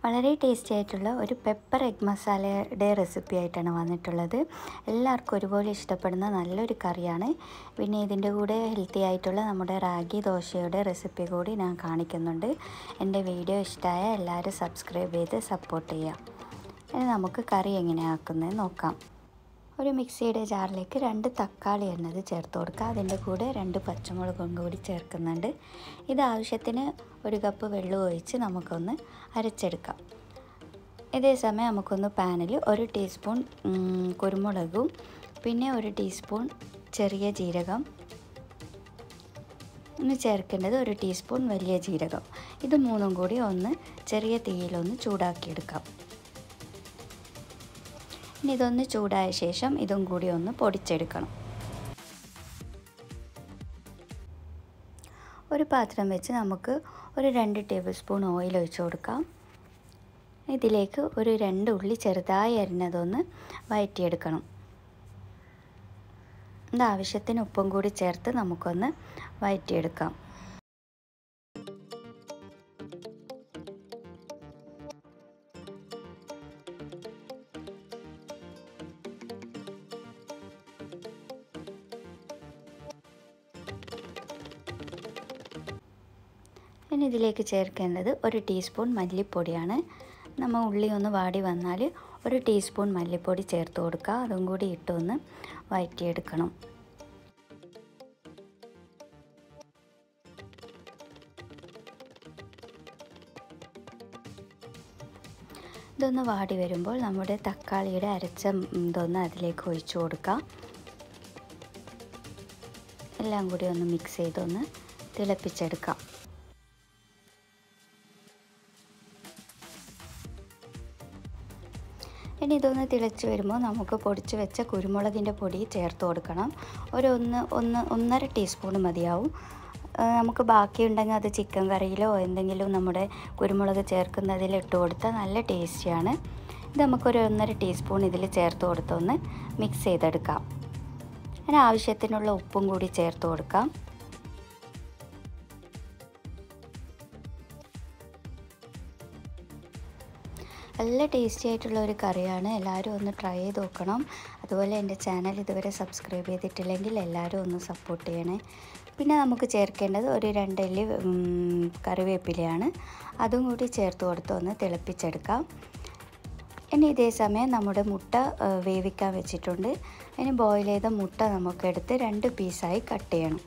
വളരെ ടേസ്റ്റി ആയിട്ടുള്ള ഒരു പെപ്പർ എഗ് മസാലയുടെ റെസിപ്പി ആയിട്ടാണ് വന്നിട്ടുള്ളത് എല്ലാവർക്കും ഒരുപോലെ ഇഷ്ടപ്പെടുന്ന നല്ലൊരു കറിയാണ് പിന്നെ ഇതിൻ്റെ കൂടെ ഹെൽത്തി ആയിട്ടുള്ള നമ്മുടെ റാഗി ദോശയുടെ റെസിപ്പി കൂടി ഞാൻ കാണിക്കുന്നുണ്ട് എൻ്റെ വീഡിയോ ഇഷ്ടമായ എല്ലാവരും സബ്സ്ക്രൈബ് ചെയ്ത് സപ്പോർട്ട് ചെയ്യുക ഇനി നമുക്ക് കറി എങ്ങനെയാണ് ആക്കുന്നത് നോക്കാം ഒരു മിക്സിയുടെ ജാറിലേക്ക് രണ്ട് തക്കാളി എണ്ണത് ചേർത്ത് കൊടുക്കുക അതിൻ്റെ കൂടെ രണ്ട് പച്ചമുളകും കൂടി ചേർക്കുന്നുണ്ട് ഇത് ആവശ്യത്തിന് ഒരു കപ്പ് വെള്ളം ഒഴിച്ച് നമുക്കൊന്ന് അരച്ചെടുക്കാം ഇതേ സമയം നമുക്കൊന്ന് പാനിൽ ഒരു ടീസ്പൂൺ കുരുമുളകും പിന്നെ ഒരു ടീസ്പൂൺ ചെറിയ ജീരകം ഇന്ന് ചേർക്കേണ്ടത് ഒരു ടീസ്പൂൺ വലിയ ജീരകം ഇത് മൂന്നും കൂടി ഒന്ന് ചെറിയ തീയിലൊന്ന് ചൂടാക്കിയെടുക്കാം ഇനി ഇതൊന്ന് ചൂടായ ശേഷം ഇതും കൂടി ഒന്ന് പൊടിച്ചെടുക്കണം ഒരു പാത്രം വെച്ച് നമുക്ക് ഒരു രണ്ട് ടേബിൾ സ്പൂൺ ഓയിൽ ഒഴിച്ച് കൊടുക്കാം ഇതിലേക്ക് ഒരു രണ്ട് ഉള്ളി ചെറുതായി അരിഞ്ഞതൊന്ന് വഴറ്റിയെടുക്കണം ഇത് ആവശ്യത്തിന് ഉപ്പും കൂടി ചേർത്ത് നമുക്കൊന്ന് വഴറ്റിയെടുക്കാം ഇനി ഇതിലേക്ക് ചേർക്കേണ്ടത് ഒരു ടീസ്പൂൺ മല്ലിപ്പൊടിയാണ് നമ്മൾ ഉള്ളി ഒന്ന് വാടി വന്നാൽ ഒരു ടീസ്പൂൺ മല്ലിപ്പൊടി ചേർത്ത് കൊടുക്കുക അതും കൂടി ഇട്ടൊന്ന് വഴറ്റിയെടുക്കണം ഇതൊന്ന് വാടി വരുമ്പോൾ നമ്മുടെ തക്കാളിയുടെ അരച്ച ഇതൊന്ന് അതിലേക്ക് ഒഴിച്ചു കൊടുക്കാം എല്ലാം കൂടി ഒന്ന് മിക്സ് ചെയ്തൊന്ന് തിളപ്പിച്ചെടുക്കാം ഇനി ഇതൊന്ന് തിളച്ച് വരുമ്പോൾ നമുക്ക് പൊടിച്ച് വെച്ച കുരുമുളകിൻ്റെ പൊടി ചേർത്ത് കൊടുക്കണം ഒരു ഒന്ന് ഒന്ന് ഒന്നര ടീസ്പൂൺ മതിയാവും നമുക്ക് ബാക്കിയുണ്ടെങ്കിൽ അത് ചിക്കൻ കറിയിലോ എന്തെങ്കിലും നമ്മുടെ കുരുമുളക് ചേർക്കുന്നതിൽ ഇട്ട് കൊടുത്താൽ നല്ല ടേസ്റ്റിയാണ് ഇത് നമുക്കൊരു ഒന്നര ടീസ്പൂൺ ഇതിൽ ചേർത്ത് കൊടുത്തൊന്ന് മിക്സ് ചെയ്തെടുക്കാം അതിന് ആവശ്യത്തിനുള്ള ഉപ്പും കൂടി ചേർത്ത് കൊടുക്കാം നല്ല ടേസ്റ്റി ആയിട്ടുള്ള ഒരു കറിയാണ് എല്ലാവരും ഒന്ന് ട്രൈ ചെയ്ത് നോക്കണം അതുപോലെ എൻ്റെ ചാനൽ ഇതുവരെ സബ്സ്ക്രൈബ് ചെയ്തിട്ടില്ലെങ്കിൽ എല്ലാവരും ഒന്ന് സപ്പോർട്ട് ചെയ്യണേ പിന്നെ നമുക്ക് ചേർക്കേണ്ടത് ഒരു രണ്ടല്ലി കറിവേപ്പിലയാണ് അതും കൂടി ചേർത്ത് കൊടുത്ത് ഒന്ന് തിളപ്പിച്ചെടുക്കാം ഇനി ഇതേ സമയം നമ്മുടെ മുട്ട വേവിക്കാൻ വെച്ചിട്ടുണ്ട് ഇനി ബോയിൽ ചെയ്ത മുട്ട നമുക്കെടുത്ത് രണ്ട് പീസായി കട്ട് ചെയ്യണം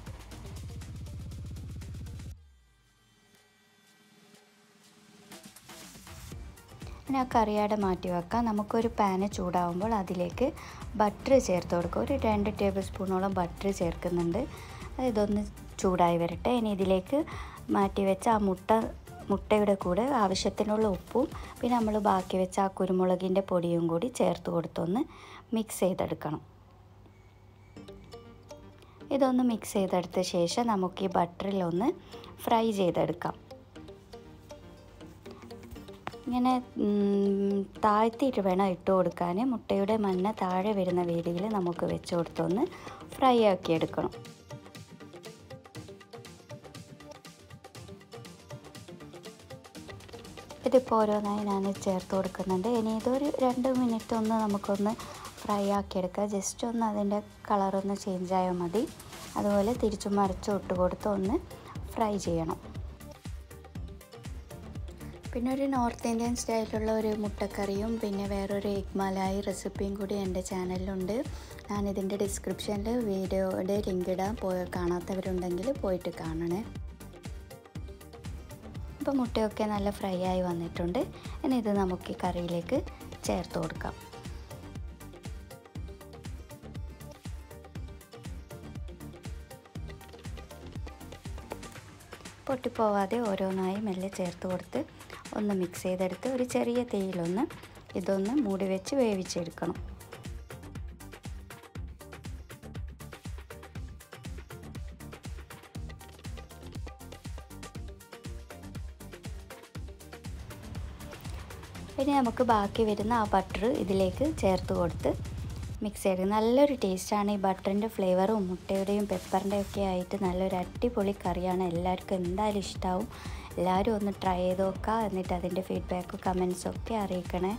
ഇനി ആ കറിയാടെ മാറ്റി വെക്കാം നമുക്കൊരു പാന് ചൂടാവുമ്പോൾ അതിലേക്ക് ബട്ടർ ചേർത്ത് കൊടുക്കുക ഒരു രണ്ട് ടേബിൾ സ്പൂണോളം ബട്ടർ ചേർക്കുന്നുണ്ട് ഇതൊന്ന് ചൂടായി വരട്ടെ ഇനി ഇതിലേക്ക് മാറ്റി വെച്ച ആ മുട്ട മുട്ടയുടെ കൂടെ ആവശ്യത്തിനുള്ള ഉപ്പും പിന്നെ നമ്മൾ ബാക്കി വെച്ച ആ കുരുമുളകിൻ്റെ പൊടിയും കൂടി ചേർത്ത് കൊടുത്തൊന്ന് മിക്സ് ചെയ്തെടുക്കണം ഇതൊന്ന് മിക്സ് ചെയ്തെടുത്ത ശേഷം നമുക്ക് ഈ ബട്ടറിലൊന്ന് ഫ്രൈ ചെയ്തെടുക്കാം ഇങ്ങനെ താഴ്ത്തിയിട്ട് വേണം ഇട്ട് കൊടുക്കാൻ മുട്ടയുടെ മഞ്ഞ താഴെ വരുന്ന രീതിയിൽ നമുക്ക് വെച്ച് കൊടുത്തൊന്ന് ഫ്രൈ ആക്കി എടുക്കണം ഇതിപ്പോൾ ഓരോന്നായി ഞാൻ ചേർത്ത് കൊടുക്കുന്നുണ്ട് ഇനി ഇതൊരു രണ്ട് മിനിറ്റ് ഒന്ന് നമുക്കൊന്ന് ഫ്രൈ ആക്കിയെടുക്കുക ജസ്റ്റ് ഒന്ന് അതിൻ്റെ കളറൊന്ന് ചേഞ്ച് ആയാൽ മതി അതുപോലെ തിരിച്ചും മറിച്ചും ഇട്ട് കൊടുത്ത് ഒന്ന് ഫ്രൈ ചെയ്യണം പിന്നെ ഒരു നോർത്ത് ഇന്ത്യൻ സ്റ്റൈലിലുള്ള ഒരു മുട്ടക്കറിയും പിന്നെ വേറൊരു എഗ് മലായി റെസിപ്പിയും കൂടി എൻ്റെ ചാനലിലുണ്ട് ഞാനിതിൻ്റെ ഡിസ്ക്രിപ്ഷനിൽ വീഡിയോയുടെ ലിങ്ക് ഇടാൻ പോയി കാണാത്തവരുണ്ടെങ്കിൽ പോയിട്ട് കാണണേ ഇപ്പോൾ മുട്ടയൊക്കെ നല്ല ഫ്രൈ ആയി വന്നിട്ടുണ്ട് ഇനി ഇത് നമുക്ക് ഈ കറിയിലേക്ക് ചേർത്ത് കൊടുക്കാം പൊട്ടിപ്പോവാതെ ഓരോന്നായി മെല്ലെ ചേർത്ത് കൊടുത്ത് ഒന്ന് മിക്സ് ചെയ്തെടുത്ത് ഒരു ചെറിയ തീയിലൊന്ന് ഇതൊന്ന് മൂടി വെച്ച് വേവിച്ചെടുക്കണം ഇനി നമുക്ക് ബാക്കി വരുന്ന ആ ബട്ടർ ഇതിലേക്ക് ചേർത്ത് കൊടുത്ത് മിക്സ് ചെയ്ത് നല്ലൊരു ടേസ്റ്റാണ് ഈ ബട്ടറിൻ്റെ ഫ്ലേവറും മുട്ടയുടെയും പെപ്പറിൻ്റെ ഒക്കെ ആയിട്ട് നല്ലൊരു അടിപൊളി കറിയാണ് എല്ലാവർക്കും എന്തായാലും ഇഷ്ടമാവും എല്ലാവരും ഒന്ന് ട്രൈ ചെയ്ത് നോക്കുക എന്നിട്ട് അതിൻ്റെ ഫീഡ്ബാക്കും കമൻസും ഒക്കെ അറിയിക്കണേ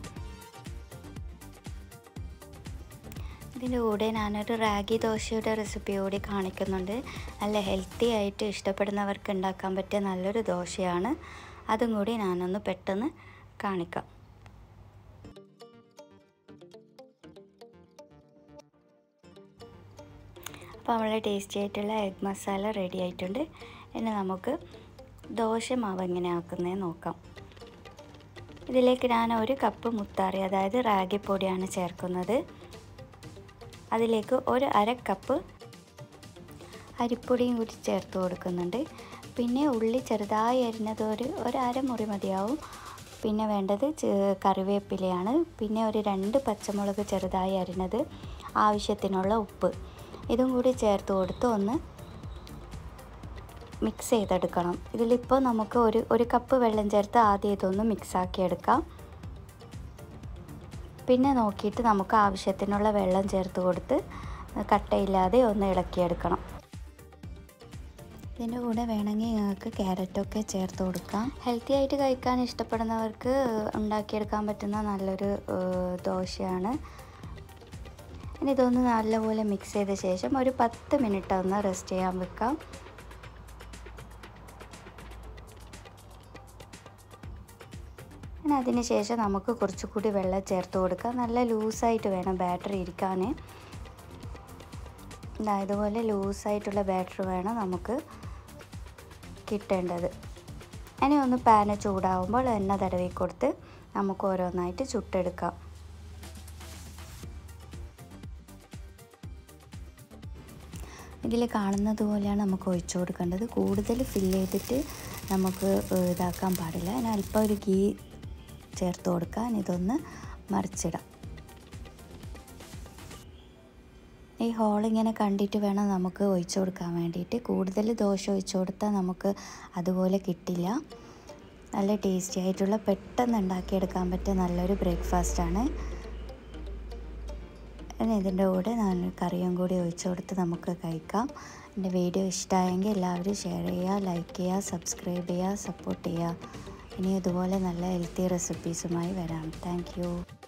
ഇതിൻ്റെ കൂടെ ഞാനൊരു റാഗി ദോശയുടെ റെസിപ്പി കൂടി കാണിക്കുന്നുണ്ട് നല്ല ഹെൽത്തി ആയിട്ട് ഇഷ്ടപ്പെടുന്നവർക്ക് ഉണ്ടാക്കാൻ പറ്റിയ നല്ലൊരു ദോശയാണ് അതും കൂടി ഞാനൊന്ന് പെട്ടെന്ന് കാണിക്കാം അപ്പോൾ നമ്മളെ ടേസ്റ്റി ആയിട്ടുള്ള എഗ് മസാല റെഡി ആയിട്ടുണ്ട് ഇനി നമുക്ക് ദോശ മാവ് എങ്ങനെ ആക്കുന്നതെന്ന് നോക്കാം ഇതിലേക്ക് ഞാൻ ഒരു കപ്പ് മുത്താറി അതായത് റാഗിപ്പൊടിയാണ് ചേർക്കുന്നത് അതിലേക്ക് ഒരു അര കപ്പ് അരിപ്പൊടിയും കൂടി ചേർത്ത് കൊടുക്കുന്നുണ്ട് പിന്നെ ഉള്ളി ചെറുതായി അരിഞ്ഞത് ഒരു ഒരു അരമുറി മതിയാവും പിന്നെ വേണ്ടത് കറിവേപ്പിലയാണ് പിന്നെ ഒരു രണ്ട് പച്ചമുളക് ചെറുതായി അരിഞ്ഞത് ആവശ്യത്തിനുള്ള ഉപ്പ് ഇതും കൂടി ചേർത്ത് കൊടുത്ത് ഒന്ന് മിക്സ് ചെയ്തെടുക്കണം ഇതിലിപ്പോൾ നമുക്ക് ഒരു ഒരു കപ്പ് വെള്ളം ചേർത്ത് ആദ്യം ഇതൊന്ന് മിക്സാക്കി എടുക്കാം പിന്നെ നോക്കിയിട്ട് നമുക്ക് ആവശ്യത്തിനുള്ള വെള്ളം ചേർത്ത് കൊടുത്ത് കട്ടയില്ലാതെ ഒന്ന് ഇളക്കിയെടുക്കണം ഇതിൻ്റെ കൂടെ വേണമെങ്കിൽ നിങ്ങൾക്ക് ക്യാരറ്റൊക്കെ ചേർത്ത് കൊടുക്കാം ഹെൽത്തി ആയിട്ട് കഴിക്കാൻ ഇഷ്ടപ്പെടുന്നവർക്ക് ഉണ്ടാക്കിയെടുക്കാൻ പറ്റുന്ന നല്ലൊരു ദോശയാണ് ഇനി ഇതൊന്ന് നല്ലപോലെ മിക്സ് ചെയ്ത ശേഷം ഒരു പത്ത് മിനിറ്റ് ഒന്ന് റെസ്റ്റ് ചെയ്യാൻ വെക്കാം പിന്നെ അതിന് ശേഷം നമുക്ക് കുറച്ചുകൂടി വെള്ളം ചേർത്ത് കൊടുക്കാം നല്ല ലൂസായിട്ട് വേണം ബാറ്ററി ഇരിക്കാൻ ഇതുപോലെ ലൂസായിട്ടുള്ള ബാറ്ററി വേണം നമുക്ക് കിട്ടേണ്ടത് ഇനി ഒന്ന് പാന് ചൂടാവുമ്പോൾ എണ്ണ തടവി കൊടുത്ത് നമുക്ക് ഓരോന്നായിട്ട് ചുട്ടെടുക്കാം ഇതിൽ കാണുന്നത് പോലെയാണ് നമുക്ക് ഒഴിച്ചു കൊടുക്കേണ്ടത് കൂടുതൽ ഫില്ല് ചെയ്തിട്ട് നമുക്ക് ഇതാക്കാൻ പാടില്ല അതിന് അല്പം ഒരു ഗീ ചേർത്ത് കൊടുക്കാൻ ഇതൊന്ന് മറിച്ചിടാം ഈ ഹോൾ ഇങ്ങനെ കണ്ടിട്ട് വേണം നമുക്ക് ഒഴിച്ചു കൊടുക്കാൻ വേണ്ടിയിട്ട് കൂടുതൽ ദോശ ഒഴിച്ചു കൊടുത്താൽ നമുക്ക് അതുപോലെ കിട്ടില്ല നല്ല ടേസ്റ്റി ആയിട്ടുള്ള പെട്ടെന്ന് ഉണ്ടാക്കിയെടുക്കാൻ പറ്റിയ നല്ലൊരു ബ്രേക്ക്ഫാസ്റ്റാണ് ഇനി ഇതിൻ്റെ കൂടെ ഞാൻ കറിയും കൂടി ഒഴിച്ചു കൊടുത്ത് നമുക്ക് കഴിക്കാം എൻ്റെ വീഡിയോ ഇഷ്ടമായെങ്കിൽ എല്ലാവരും ഷെയർ ചെയ്യുക ലൈക്ക് ചെയ്യുക സബ്സ്ക്രൈബ് ചെയ്യുക സപ്പോർട്ട് ചെയ്യുക ഇനി ഇതുപോലെ നല്ല ഹെൽത്തി റെസിപ്പീസുമായി വരാം താങ്ക്